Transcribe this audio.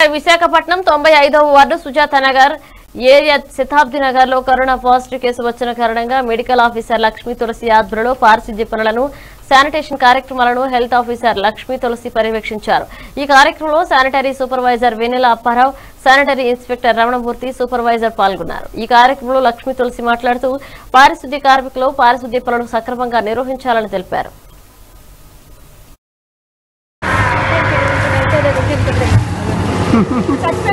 విశాఖపట్నం తొంభై ఐదవ ward Sujatha Nagar area Shatabdi Nagar లో కరోనా పాజిటివ్ కేసు వచ్చిన కారణంగా మెడికల్ ఆఫీసర్ లక్ష్మీ తులసి ఆధ్వర్యంలో పారిశుద్ధ్య పనులను శానిటేషన్ కార్యక్రమాలను హెల్త్ ఆఫీసర్ లక్ష్మీ తులసి పర్యవేక్షించారు ఈ కార్యక్రమంలో sanitary supervisor Vennela Apparao sanitary inspector Ramanamurthy supervisor పాల్గొన్నారు ఈ కార్యక్రమంలో లక్ష్మీ తులసి మాట్లాడుతూ పారిశుద్ధ్య కార్మికులు పారిశుద్ధ్య పనులను సక్రమంగా నిర్వహించాలని తెలిపారు చచ్చిపోయిన